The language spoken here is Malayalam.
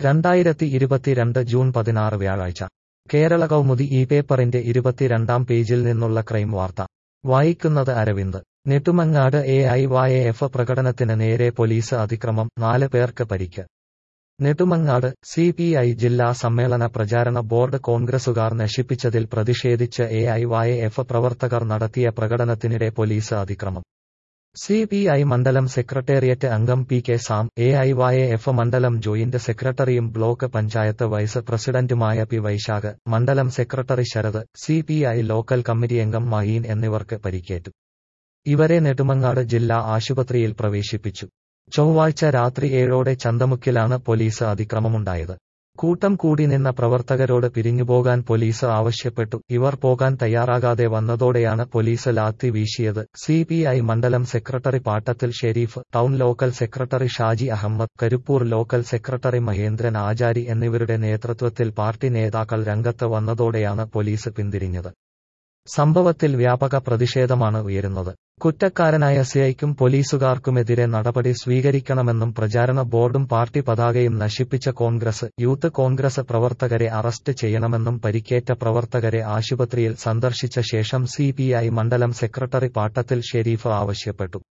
രണ്ടായിരത്തി ഇരുപത്തിരണ്ട് ജൂൺ പതിനാറ് വ്യാഴാഴ്ച കേരള കൗമുദി ഈ പേപ്പറിന്റെ ഇരുപത്തിരണ്ടാം പേജിൽ നിന്നുള്ള ക്രൈം വാർത്ത വായിക്കുന്നത് Aravind Nedumangad A I Y F പ്രകടനത്തിന് നേരെ പോലീസ് അതിക്രമം നാല് പേർക്ക് പരിക്ക് നെടുമങ്ങാട് സി പി ഐ ജില്ലാ സമ്മേളന പ്രചാരണ ബോർഡ് കോൺഗ്രസുകാർ നശിപ്പിച്ചതിൽ പ്രതിഷേധിച്ച് എ ഐ വായ എഫ് പ്രവർത്തകർ നടത്തിയ പ്രകടനത്തിനിടെ പോലീസ് അതിക്രമം സി പി ഐ മണ്ഡലം സെക്രട്ടേറിയറ്റ് അംഗം P K Sam A I Y F മണ്ഡലം ജോയിന്റ് സെക്രട്ടറിയും ബ്ലോക്ക് പഞ്ചായത്ത് വൈസ് പ്രസിഡന്റുമായ പി വൈശാഖ് മണ്ഡലം secretary Sarath C P I local committee അംഗം മഹീൻ എന്നിവർക്ക് പരിക്കേറ്റു ഇവരെ നെടുമങ്ങാട് ജില്ലാ ആശുപത്രിയിൽ പ്രവേശിപ്പിച്ചു ചൊവ്വാഴ്ച രാത്രി ഏഴോടെ ചന്തമുക്കിലാണ് പോലീസ് അതിക്രമമുണ്ടായത് കൂട്ടം കൂടി നിന്ന പ്രവർത്തകരോട് പിരിഞ്ഞുപോകാൻ പോലീസ് ആവശ്യപ്പെട്ടു ഇവർ പോകാൻ തയ്യാറാകാതെ വന്നതോടെയാണ് പോലീസ് ലാത്തി വീശിയത് സി പി ഐ മണ്ഡലം secretary Pattathil Sherif town local secretary Shaji Ahammed Karipur local secretary Mahendran Achari എന്നിവരുടെ നേതൃത്വത്തിൽ പാർട്ടി നേതാക്കൾ രംഗത്ത് വന്നതോടെയാണ് പോലീസ് പിന്തിരിഞ്ഞത് സംഭവത്തിൽ വ്യാപക പ്രതിഷേധമാണ് ഉയരുന്നത് കുറ്റക്കാരനായ സിഐക്കും പോലീസുകാർക്കുമെതിരെ നടപടി സ്വീകരിക്കണമെന്നും പ്രചാരണ ബോർഡും പാർട്ടി പതാകയും നശിപ്പിച്ച കോൺഗ്രസ് യൂത്ത് കോൺഗ്രസ് പ്രവർത്തകരെ അറസ്റ്റ് ചെയ്യണമെന്നും പരിക്കേറ്റ പ്രവർത്തകരെ ആശുപത്രിയിൽ സന്ദർശിച്ച ശേഷം സി മണ്ഡലം സെക്രട്ടറി പാട്ടത്തിൽ ഷെരീഫ് ആവശ്യപ്പെട്ടു